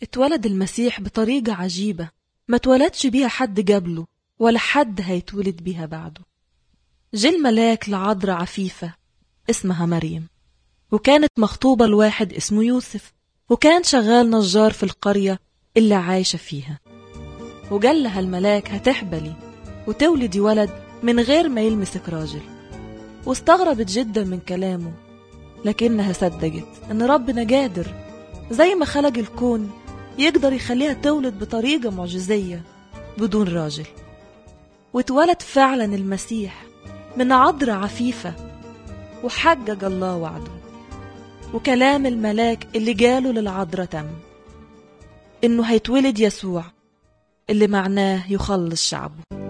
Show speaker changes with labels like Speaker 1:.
Speaker 1: اتولد المسيح بطريقة عجيبة ما اتولدش بيها حد قبله ولا حد هيتولد بيها بعده جه الملاك لعذراء عفيفة اسمها مريم وكانت مخطوبة لواحد اسمه يوسف وكان شغال نجار في القرية اللي عايشة فيها وقال لها الملاك هتحبلي وتولدي ولد من غير ما يلمسك راجل واستغربت جدا من كلامه لكنها صدقت ان ربنا قادر زي ما خلق الكون يقدر يخليها تولد بطريقة معجزية بدون راجل واتولد فعلا المسيح من عذراء عفيفة وحقق الله وعده وكلام الملاك اللي قاله للعذراء تم إنه هيتولد يسوع اللي معناه يخلص شعبه